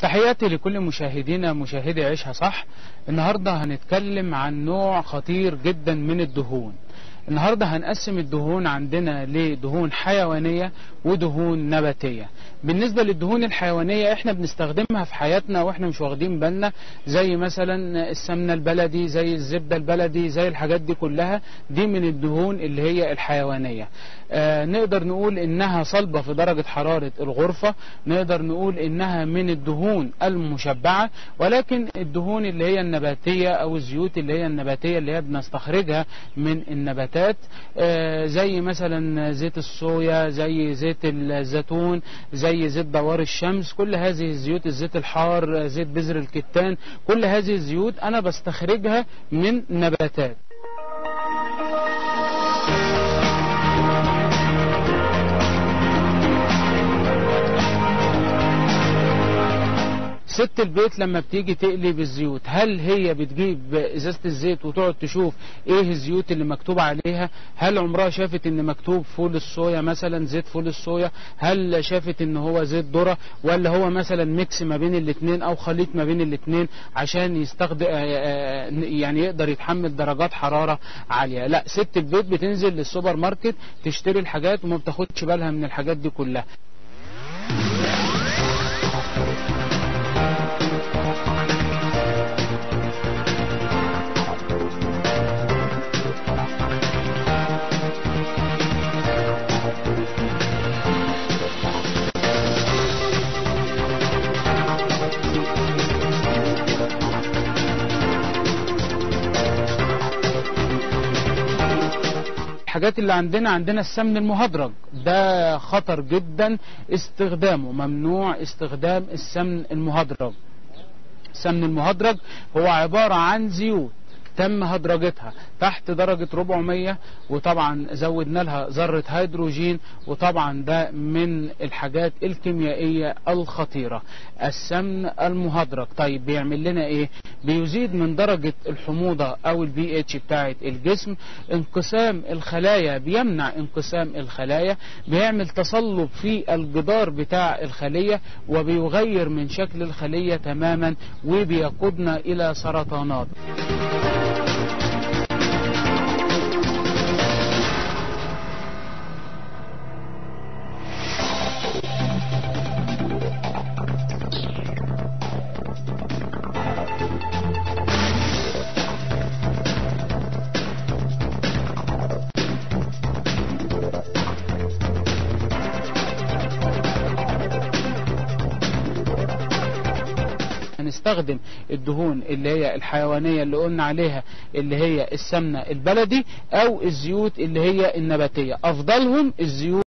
تحياتي لكل مشاهدينا مشاهدي عيشها صح النهاردة هنتكلم عن نوع خطير جدا من الدهون النهاردة هنقسم الدهون عندنا لدهون حيوانية ودهون نباتية بالنسبة للدهون الحيوانية احنا بنستخدمها في حياتنا واحنا مش واخدين بالنا زي مثلا السمنة البلدي زي الزبدة البلدي زي الحاجات دي كلها دي من الدهون اللي هي الحيوانية آه نقدر نقول انها صلبة في درجة حرارة الغرفة نقدر نقول انها من الدهون المشبعة ولكن الدهون اللي هي النباتية او الزيوت اللي هي النباتية اللي هي بنستخرجها من النباتات آه زي مثلا زيت الصويا زي زيت الزيتون زي زيت دوار الشمس كل هذه الزيوت الزيت الحار زيت بذر الكتان كل هذه الزيوت انا بستخرجها من نباتات ست البيت لما بتيجي تقلي بالزيوت هل هي بتجيب ازازه الزيت وتقعد تشوف ايه الزيوت اللي مكتوب عليها هل عمرها شافت ان مكتوب فول الصويا مثلا زيت فول الصويا هل شافت ان هو زيت ذره ولا هو مثلا ميكس ما بين الاثنين او خليط ما بين الاثنين عشان يستخدم يعني يقدر يتحمل درجات حراره عاليه لا ست البيت بتنزل للسوبر ماركت تشتري الحاجات وما بتاخدش بالها من الحاجات دي كلها الحاجات اللي عندنا عندنا السمن المهدرج ده خطر جدا استخدامه ممنوع استخدام السمن المهدرج السمن المهدرج هو عبارة عن زيوت تم هدرجتها تحت درجة 400 وطبعا زودنا لها ذرة هيدروجين وطبعا ده من الحاجات الكيميائية الخطيرة السمن المهدرج طيب بيعمل لنا ايه بيزيد من درجة الحموضة او البي اتش بتاعة الجسم انقسام الخلايا بيمنع انقسام الخلايا بيعمل تصلب في الجدار بتاع الخلية وبيغير من شكل الخلية تماما وبيقودنا الى سرطانات هنستخدم الدهون اللي هي الحيوانية اللي قلنا عليها اللي هي السمنة البلدي او الزيوت اللي هي النباتية افضلهم الزيوت